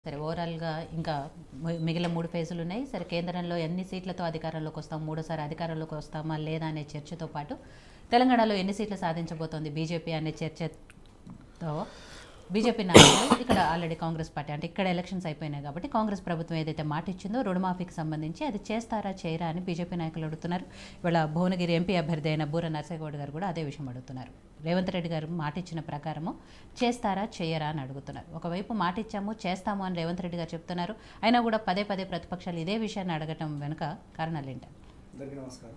సరే ఓవరాల్గా ఇంకా మి- మిగిలిన మూడు ఫేజులు ఉన్నాయి సరే కేంద్రంలో ఎన్ని సీట్లతో అధికారంలోకి వస్తాం మూడోసారి అధికారంలోకి వస్తామా లేదా అనే చర్చతో పాటు తెలంగాణలో ఎన్ని సీట్లు సాధించబోతోంది బీజేపీ అనే చర్చతో బీజేపీ నాయకులు ఇక్కడ ఆల్రెడీ కాంగ్రెస్ పార్టీ అంటే ఇక్కడ ఎలక్షన్స్ అయిపోయినాయి కాబట్టి కాంగ్రెస్ ప్రభుత్వం ఏదైతే మాట ఇచ్చిందో రుణమాఫీకి సంబంధించి అది చేస్తారా చేయరా అని బీజేపీ నాయకులు అడుగుతున్నారు ఇవాళ భువనగిరి ఎంపీ అభ్యర్థి అయిన బూర నరసేగౌడ్ గారు కూడా అదే విషయం అడుగుతున్నారు రేవంత్ రెడ్డి గారు మాట ఇచ్చిన ప్రకారము చేస్తారా చేయరా అని అడుగుతున్నారు ఒకవైపు మాట ఇచ్చాము చేస్తాము అని రేవంత్ రెడ్డి గారు చెప్తున్నారు అయినా కూడా పదే పదే ప్రతిపక్షాలు ఇదే విషయాన్ని అడగటం వెనుక కారణాలు ఏంటి అందరికీ నమస్కారం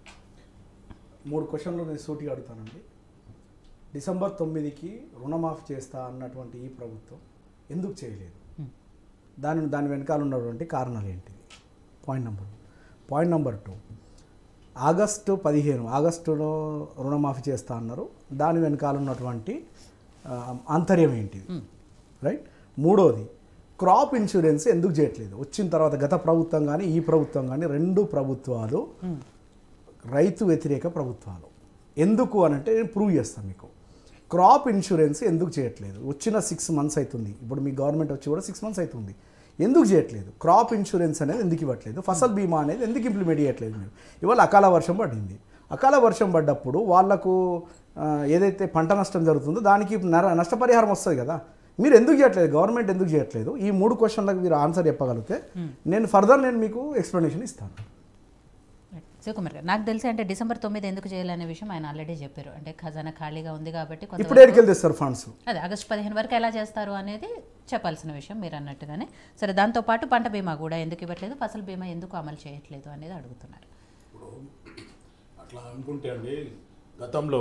మూడు క్వశ్చన్లు నేను సూటిగా అడుగుతానండి డిసెంబర్ తొమ్మిదికి రుణమాఫీ చేస్తా అన్నటువంటి ఈ ప్రభుత్వం ఎందుకు చేయలేదు Hmm. దాని దాని వెనకాల ఉన్నటువంటి కారణాలు ఏంటిది point number point number two August పదిహేను ఆగస్టులో రుణమాఫీ చేస్తా అన్నారు దాని వెనకాల ఉన్నటువంటి ఆ, ఆంతర్యం ఏంటిది Hmm. రైట్ మూడోది క్రాప్ ఇన్సూరెన్స్ ఎందుకు చేయట్లేదు వచ్చిన తర్వాత గత ప్రభుత్వం కానీ ఈ ప్రభుత్వం కానీ రెండు ప్రభుత్వాలు Hmm. రైతు వ్యతిరేక ప్రభుత్వాలు ఎందుకు అని అంటే నేను ప్రూవ్ చేస్తాను మీకు క్రాప్ ఇన్సూరెన్స్ ఎందుకు చేయట్లేదు వచ్చిన సిక్స్ మంత్స్ అవుతుంది ఇప్పుడు మీ గవర్నమెంట్ వచ్చి కూడా సిక్స్ మంత్స్ అవుతుంది ఎందుకు చేయట్లేదు క్రాప్ ఇన్సూరెన్స్ అనేది ఎందుకు ఇవ్వట్లేదు ఫసల్ బీమా అనేది ఎందుకు ఇంప్లిమెంట్ చేయట్లేదు మీరు ఇవాళ అకాల వర్షం పడింది అకాల వర్షం పడ్డప్పుడు వాళ్ళకు ఆ, ఏదైతే పంట నష్టం జరుగుతుందో దానికి నర నష్టపరిహారం వస్తుంది కదా మీరు ఎందుకు చేయట్లేదు గవర్నమెంట్ ఎందుకు చేయట్లేదు ఈ మూడు క్వశ్చన్లకు మీరు ఆన్సర్ చెప్పగలిగితే నేను ఫర్దర్ నేను మీకు ఎక్స్ప్లెనేషన్ ఇస్తాను శివకుమార్ గారు నాకు తెలిసి అంటే డిసెంబర్ తొమ్మిది ఎందుకు చేయాలనే విషయం ఆయన ఆల్రెడీ చెప్పారు అంటే ఖజానా ఖాళీగా ఉంది కాబట్టి కొంత ఇప్పుడు ఎక్కడికి తెస్తారు ఫండ్స్ అదే ఆగస్టు పదిహేను వరకు ఎలా చేస్తారు అనేది చెప్పాల్సిన విషయం మీరు అన్నట్టుగానే సరే దాంతోపాటు పంట బీమా కూడా ఎందుకు ఇవ్వట్లేదు ఫసల్ బీమా ఎందుకు అమలు చేయట్లేదు అనేది అడుగుతున్నారు ఇప్పుడు అట్లా అనుకుంటే అండి గతంలో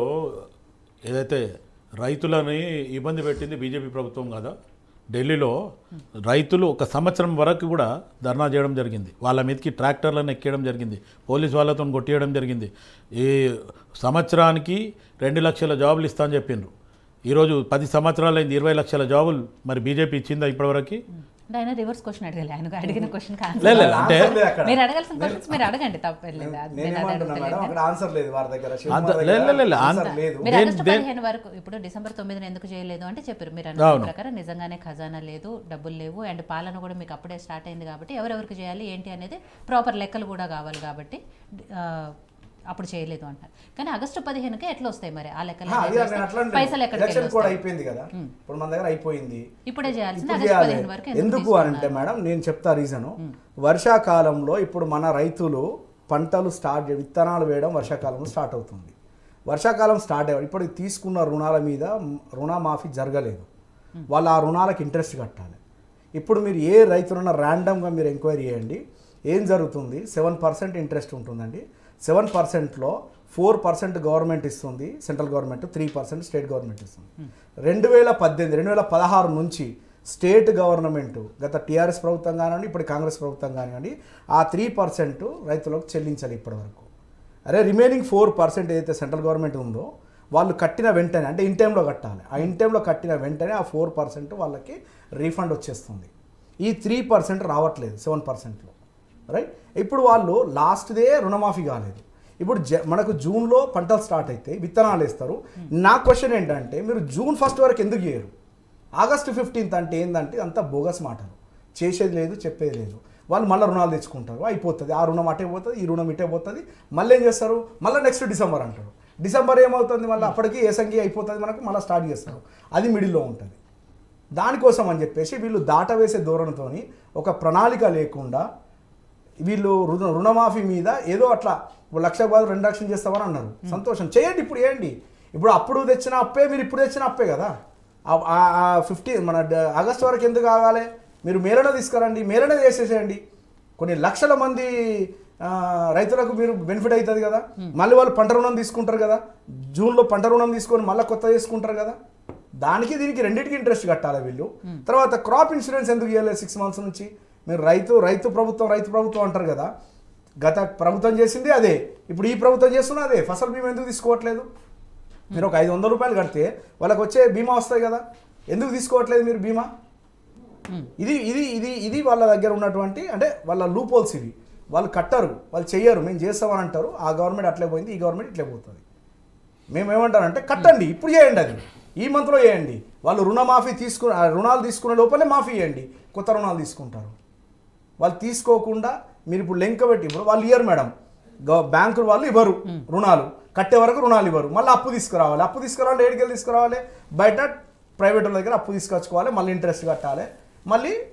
ఏదైతే రైతులని ఇబ్బంది పెట్టింది బీజేపీ ప్రభుత్వం కదా ఢిల్లీలో రైతులు ఒక సంవత్సరం వరకు కూడా ధర్నా చేయడం జరిగింది వాళ్ళ మీదకి ట్రాక్టర్లను ఎక్కేయడం జరిగింది పోలీస్ వాళ్ళతో కొట్టేయడం జరిగింది ఈ సంవత్సరానికి రెండు లక్షల జాబులు ఇస్తా అని చెప్పిండ్రు ఈరోజు పది సంవత్సరాలు అయింది ఇరవై లక్షల జాబులు మరి బీజేపీ ఇచ్చిందా ఇప్పటివరకు అంటే ఆయన రివర్స్ క్వశ్చన్ అడగాలి ఆయన అడిగిన క్వశ్చన్ లేదు లేదు అంటే మీరు అడగాల్సిన క్వశ్చన్స్ మీరు అడగండి తప్పలేదు అది నేను అదే నేనేమంటున్నా మేడం అడగలేదు. అక్కడ ఆన్సర్ లేదు వారి దగ్గర అంత- శివకుమార్ లేదు, దగ్గర లేదు, లేదు, ఆన్సర్ అంత- లేదు మీరు దేని- ఆగస్టు దేని- పదిహేను వరకు ఇప్పుడు డిసెంబర్ తొమ్మిదిన ఎందుకు చేయలేదు అంటే చెప్పారు మీరు అన్న అవును. ప్రకారం నిజంగానే ఖజానా లేదు డబ్బులు లేవు అండ్ పాలన కూడా మీకు అప్పుడే స్టార్ట్ అయింది కాబట్టి ఎవరెవరికి చేయాలి ఏంటి అనేది ప్రాపర్ లెక్కలు కూడా కావాలి కాబట్టి ఆ, అప్పుడు చేయలేదు అంటారు కానీ ఆగస్టు పదిహేనుకే ఎట్లా వస్తాయి మరి ఆ లెక్కలు ఆ, అది ఎట్లా నేను అట్లా వస్తాయి? పైసలు ఎక్కడికి ఎలక్షన్ వెళ్ళి కూడా వస్తాయి? అయిపోయింది కదా ఇప్పుడు మన దగ్గర అయిపోయింది ఇప్పుడే చేయాల్సింది ఇప్పుడు ఆగస్టు చేయాలి పదిహేను వరకు ఎందుకు అని అంటే మేడం నేను చెప్తా రీజను వర్షాకాలంలో ఇప్పుడు మన రైతులు పంటలు స్టార్ట్ చే- విత్తనాలు వేయడం వర్షాకాలంలో స్టార్ట్ అవుతుంది వర్షాకాలం స్టార్ట్ అయ్యి ఇప్పుడు తీసుకున్న రుణాల మీద రుణమాఫీ జరగలేదు వాళ్ళు ఆ రుణాలకు ఇంట్రెస్ట్ కట్టాలి ఇప్పుడు మీరు ఏ రైతులన్నా ర్యాండమ్గా మీరు ఎంక్వైరీ చేయండి ఏం జరుగుతుంది సెవెన్ పర్సెంట్ ఇంట్రెస్ట్ ఉంటుందండి సెవెన్ పర్సెంట్లో ఫోర్ పర్సెంట్ గవర్నమెంట్ ఇస్తుంది central government three percent state government ఇస్తుంది రెండు వేల పద్దెనిమిది రెండు వేల పదహారు నుంచి స్టేట్ గవర్నమెంట్ గత టీఆర్ఎస్ ప్రభుత్వం కానివ్వండి ఇప్పుడు కాంగ్రెస్ ప్రభుత్వం కానివ్వండి ఆ త్రీ పర్సెంట్ రైతులకు చెల్లించాలి ఇప్పటివరకు అరే రిమైనింగ్ ఫోర్ పర్సెంట్ ఏదైతే సెంట్రల్ గవర్నమెంట్ ఉందో వాళ్ళు కట్టిన వెంటనే అంటే ఇన్ టైంలో కట్టాలి ఆ ఇన్ టైంలో కట్టిన వెంటనే ఆ ఫోర్ పర్సెంట్ వాళ్ళకి రీఫండ్ వచ్చేస్తుంది ఈ త్రీ పర్సెంట్ రావట్లేదు సెవెన్ పర్సెంట్లో రైట్ ఇప్పుడు వాళ్ళు లాస్ట్దే రుణమాఫీ కాలేదు ఇప్పుడు జ మనకు జూన్లో పంటలు స్టార్ట్ అయితే విత్తనాలు వేస్తారు నా క్వశ్చన్ ఏంటంటే మీరు జూన్ ఫస్ట్ వరకు ఎందుకు చేయరు ఆగస్టు ఫిఫ్టీన్త్ అంటే ఏంటంటే అంతా బోగస్ మాటలు చేసేది లేదు చెప్పేది లేదు వాళ్ళు మళ్ళీ రుణాలు తెచ్చుకుంటారు అయిపోతుంది ఆ రుణం అటే పోతుంది ఈ రుణం ఇటే పోతుంది మళ్ళీ ఏం చేస్తారు మళ్ళీ నెక్స్ట్ డిసెంబర్ అంటారు డిసెంబర్ ఏమవుతుంది మళ్ళీ అప్పటికి ఏ సంఖ్య అయిపోతుంది మనకు మళ్ళీ స్టార్ట్ చేస్తారు అది మిడిల్లో ఉంటుంది దానికోసం అని చెప్పేసి వీళ్ళు దాటవేసే ధోరణితోని ఒక ప్రణాళిక లేకుండా వీళ్ళు రుణ రుణమాఫీ మీద ఏదో అట్లా ఇప్పుడు లక్ష బాధ రెండు లక్షలు చేస్తామని అన్నారు సంతోషం చేయండి ఇప్పుడు చేయండి ఇప్పుడు అప్పుడు తెచ్చిన అప్పే మీరు ఇప్పుడు తెచ్చిన అప్పే కదా ఫిఫ్టీ మన డ- ఆగస్ట్ వరకు ఎందుకు కావాలి మీరు మేలనే తీసుకురండి మేలనే చేసేసేయండి కొన్ని లక్షల మంది ఆ, రైతులకు మీరు బెనిఫిట్ అవుతుంది కదా మళ్ళీ వాళ్ళు పంట రుణం తీసుకుంటారు కదా జూన్లో పంట రుణం తీసుకొని మళ్ళీ కొత్త చేసుకుంటారు కదా దానికి దీనికి రెండింటికి ఇంట్రెస్ట్ కట్టాలి వీళ్ళు తర్వాత క్రాప్ ఇన్సూరెన్స్ ఎందుకు ఇవ్వలేదు సిక్స్ మంత్స్ నుంచి మీరు రైతు రైతు ప్రభుత్వం రైతు ప్రభుత్వం అంటారు కదా గత ప్రభుత్వం చేసింది అదే ఇప్పుడు ఈ ప్రభుత్వం చేస్తున్నా అదే ఫసల్ బీమా ఎందుకు తీసుకోవట్లేదు మీరు ఒక ఐదు వందల రూపాయలు కడితే వాళ్ళకి వచ్చే బీమా వస్తాయి కదా ఎందుకు తీసుకోవట్లేదు మీరు బీమా ఇది ఇది ఇది ఇది వాళ్ళ దగ్గర ఉన్నటువంటి అంటే వాళ్ళ లూప్ హోల్స్ ఇవి వాళ్ళు కట్టరు వాళ్ళు చెయ్యరు మేము చేస్తామని అంటారు ఆ గవర్నమెంట్ అట్లే పోయింది ఈ గవర్నమెంట్ ఇట్లే పోతుంది మేము ఏమంటారంటే కట్టండి ఇప్పుడు చేయండి అది ఈ మంత్లో వేయండి వాళ్ళు రుణమాఫీ తీసుకు ఆ రుణాలు తీసుకునే లోపలే మాఫీ చేయండి కొత్త రుణాలు తీసుకుంటారు వాళ్ళు తీసుకోకుండా మీరు ఇప్పుడు లెంక పెట్టి ఇప్పుడు వాళ్ళు ఇయ్యరు మేడం గవ- బ్యాంకులు వాళ్ళు ఇవ్వరు రుణాలు కట్టే వరకు రుణాలు ఇవ్వరు మళ్ళీ అప్పు తీసుకురావాలి అప్పు తీసుకురావాలి ఏడికెళ్ళి తీసుకురావాలి బయట ప్రైవేట్ వాళ్ళ దగ్గర అప్పు తీసుకొచ్చుకోవాలి మళ్ళీ ఇంట్రెస్ట్ కట్టాలి మళ్ళీ